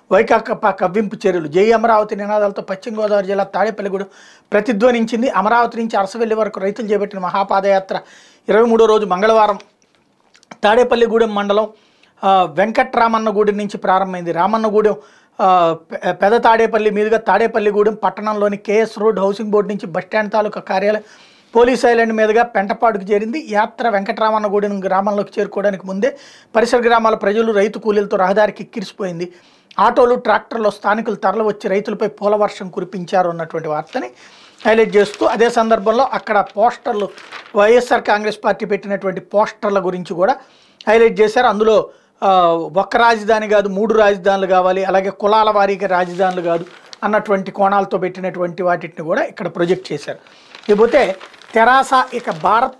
వైకాపా కవ్వింపు చర్యలు జై అమరావతి నినాదాలతో పశ్చిమ గోదావరి జిల్లా తాడేపల్లిగూడెం ప్రతిధ్వనించింది అమరావతి నుంచి అరసవెల్లి వరకు రైతులు చేపట్టిన మహాపాదయాత్ర ఇరవై మూడో రోజు మంగళవారం తాడేపల్లిగూడెం మండలం ఆ, వెంకట్రామన్నగూడెం నుంచి ప్రారంభమైంది రామన్నగూడెం ఆ, పె- పెద తాడేపల్లి మీదుగా తాడేపల్లిగూడెం పట్టణంలోని కేఎస్ రోడ్ హౌసింగ్ బోర్డు నుంచి బస్టాండ్ తాలూకా కార్యాలయం పోలీస్ ఐలాండ్ మీదుగా పెంటపాడుకు చేరింది యాత్ర వెంకటరామన్నగూడెం గ్రామంలోకి చేరుకోవడానికి ముందే పరిసర గ్రామాల ప్రజలు రైతు కూలీలతో రహదారికి ఎక్కిరిసిపోయింది ఆటోలు ట్రాక్టర్లు స్థానికులు తరలి వచ్చి రైతులపై పూల వర్షం కురిపించారు అన్నటువంటి వార్తని హైలైట్ చేస్తూ అదే సందర్భంలో అక్కడ పోస్టర్లు వైఎస్ఆర్ కాంగ్రెస్ పార్టీ పెట్టినటువంటి పోస్టర్ల గురించి కూడా హైలైట్ చేశారు అందులో ఆ, ఒక్క రాజధాని కాదు మూడు రాజధానులు కావాలి అలాగే కులాల వారీగా రాజధానులు కాదు అన్నటువంటి కోణాలతో పెట్టినటువంటి వాటిని కూడా ఇక్కడ ప్రొజెక్ట్ చేశారు ఇకపోతే తెరాస ఇక భారత్